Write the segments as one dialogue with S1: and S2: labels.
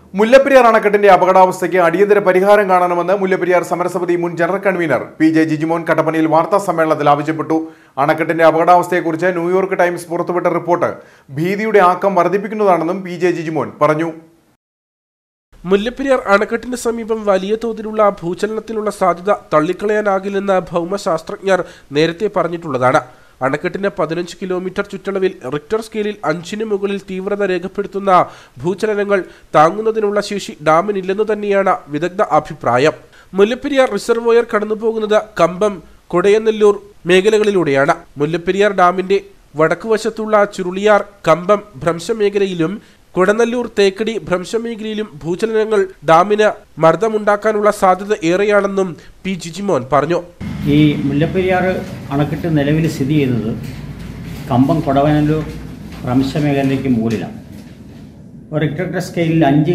S1: മുല്ലപ്പെരിയാർ അണക്കെട്ടിന്റെ അപകടാവസ്ഥയ്ക്ക് അടിയന്തര പരിഹാരം കാണണമെന്ന് മുല്ലപ്പെരിയാർ സമരസമിതി മുൻ general convener P J Jijimon കട്ടപ്പനയിൽ വാർത്താ സമ്മേളനത്തിൽ ആവശ്യപ്പെട്ടു അണക്കെട്ടിന്റെ അപകടാവസ്ഥയെക്കുറിച്ച് ന്യൂയോർക്ക് ടൈംസ് പുറത്തുവിട്ട റിപ്പോർട്ട് ഭീതിയുടെ ആക്കം വർദ്ധിപ്പിക്കുന്നതാണെന്നും പി ജെ ജിജിമോൻ പറഞ്ഞു
S2: മുല്ലപ്പെരിയാർ അണക്കെട്ടിന് സമീപം വലിയ തോതിലുള്ള ഭൂചലനത്തിനുള്ള സാധ്യത തള്ളിക്കളയാനാകില്ലെന്ന് ഭൗമശാസ്ത്രജ്ഞർ നേരത്തെ പറഞ്ഞിട്ടുള്ളതാണ് അണക്കെട്ടിന് പതിനഞ്ച് കിലോമീറ്റർ ചുറ്റളവിൽ റിക്ടർ സ്കെയിലിൽ അഞ്ചിന് മുകളിൽ തീവ്രത രേഖപ്പെടുത്തുന്ന ഭൂചലനങ്ങൾ താങ്ങുന്നതിനുള്ള ശേഷി ഡാമിനില്ലെന്നു തന്നെയാണ് വിദഗ്ധ അഭിപ്രായം മുല്ലപ്പെരിയാർ റിസർവോയർ കടന്നുപോകുന്നത് കമ്പം കൊടയനെല്ലൂർ മേഖലകളിലൂടെയാണ് മുല്ലപ്പെരിയാർ ഡാമിന്റെ വടക്കുവശത്തുള്ള ചുരുളിയാർ കമ്പം ഭ്രംശമേഖലയിലും കുടനല്ലൂർ തേക്കടി ഭ്രംശമേഖലയിലും ഭൂചലനങ്ങൾ ഡാമിന് മർദ്ദമുണ്ടാക്കാനുള്ള സാധ്യത ഏറെയാണെന്നും പി ജിജിമോൻ പറഞ്ഞു
S3: ഈ മുല്ലപ്പെരിയാർ അണക്കെട്ട് നിലവിൽ സ്ഥിതി ചെയ്യുന്നത് കമ്പം കൊടവനല്ലൂർ ഭ്രംശമേഖലയ്ക്ക് മുകളിലാണ് ഒരു റിക്ടർ സ്കെയിലിൽ അഞ്ച്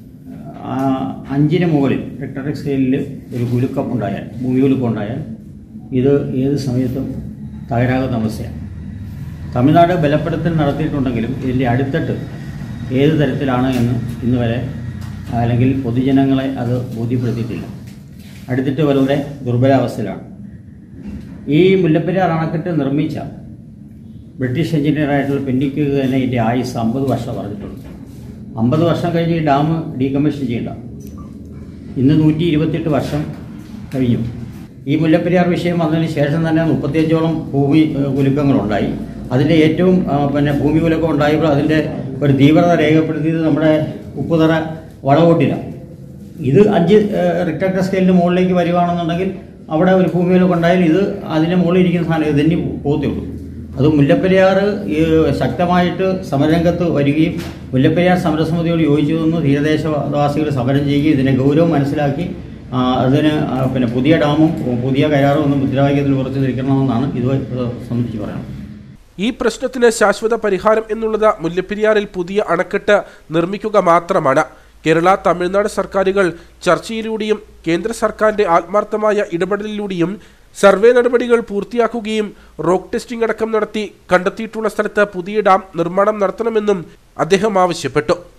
S3: ആ, അഞ്ചിന് മുകളിൽ റിക്ടർ സ്കെയിലിൽ ഒരു കുലുക്കം ഉണ്ടായാൽ ഭൂമികുലുക്കം ഉണ്ടായാൽ ഇത് ഏത് സമയത്തും തകരാകുന്ന അവസ്ഥയാണ് തമിഴ്നാട് ബലപ്പെടുത്തൽ നടത്തിയിട്ടുണ്ടെങ്കിലും ഇതിൻ്റെ അടിത്തട്ട് ഏത് തരത്തിലാണ് എന്ന് ഇന്ന് വരെ അല്ലെങ്കിൽ പൊതുജനങ്ങളെ അത് ബോധ്യപ്പെടുത്തിയിട്ടില്ല അടിത്തട്ട് വളരെ ദുർബലാവസ്ഥയിലാണ് ഈ മുല്ലപ്പെരിയാർ അണക്കെട്ട് നിർമ്മിച്ച ബ്രിട്ടീഷ് എഞ്ചിനീയറായിട്ടുള്ള പെന്നിക്ക് തന്നെ ഇതിൻ്റെ ആയുസ് അമ്പത് വർഷം പറഞ്ഞിട്ടുണ്ട് അമ്പത് വർഷം കഴിഞ്ഞ് ഈ ഡാം ഡീകമ്മീഷൻ ചെയ്യണ്ട ഇന്ന് നൂറ്റി ഇരുപത്തെട്ട് വർഷം കഴിഞ്ഞു ഈ മുല്ലപ്പെരിയാർ വിഷയം വന്നതിന് ശേഷം തന്നെ മുപ്പത്തിയഞ്ചോളം ഭൂമി ഏഹ്, കുലുക്കങ്ങളുണ്ടായി അതിൻ്റെ ഏറ്റവും ആ, പിന്നെ ഭൂമി കുലുക്കം ഉണ്ടായപ്പോൾ അതിൻ്റെ ഒരു തീവ്രത രേഖപ്പെടുത്തിയത് നമ്മുടെ ഉപ്പുതറ വളവോട്ടിലാണ് ഇത് അഞ്ച് റിക്ടർ സ്കെയിലിന് മുകളിലേക്ക് വരികയാണെന്നുണ്ടെങ്കിൽ അവിടെ ഒരു ഭൂമി കുലുക്കം ഉണ്ടായാൽ ഇത് അതിൻ്റെ മുകളിൽ ഇരിക്കുന്ന സാധനം ഇത് തന്നെ പോത്തേ ഉള്ളൂ അത് മുല്ലപ്പെരിയാർ ഈ ശക്തമായിട്ട് സമരരംഗത്ത് വരികയും മുല്ലപ്പെരിയാർ സമരസമിതിയോട് യോജിച്ചു നിന്ന് തീരദേശവാസികൾ സമരം ചെയ്യുകയും ഇതിനെ ഗൗരവം മനസ്സിലാക്കി ആ, അതിന് ആ, പിന്നെ പുതിയ ഡാമും പുതിയ കരാറും ഒന്നും മുദ്രാവാക്യത്തിൽ ഉറച്ചു നിൽക്കണമെന്നാണ് ഇത് സംബന്ധിച്ച് പറയുന്നത്
S2: ഈ പ്രശ്നത്തിന് ശാശ്വത പരിഹാരം എന്നുള്ളത് മുല്ലപ്പെരിയാറിൽ പുതിയ അണക്കെട്ട് നിർമ്മിക്കുക മാത്രമാണ് കേരള തമിഴ്നാട് സർക്കാരുകൾ ചർച്ചയിലൂടെയും കേന്ദ്ര സർക്കാരിന്റെ ആത്മാർത്ഥമായ ഇടപെടലിലൂടെയും സർവേ നടപടികൾ പൂർത്തിയാക്കുകയും റോക്ക് ടെസ്റ്റിംഗ് അടക്കം നടത്തി കണ്ടെത്തിയിട്ടുള്ള സ്ഥലത്ത് പുതിയ ഡാം നിർമ്മാണം നടത്തണമെന്നും അദ്ദേഹം ആവശ്യപ്പെട്ടു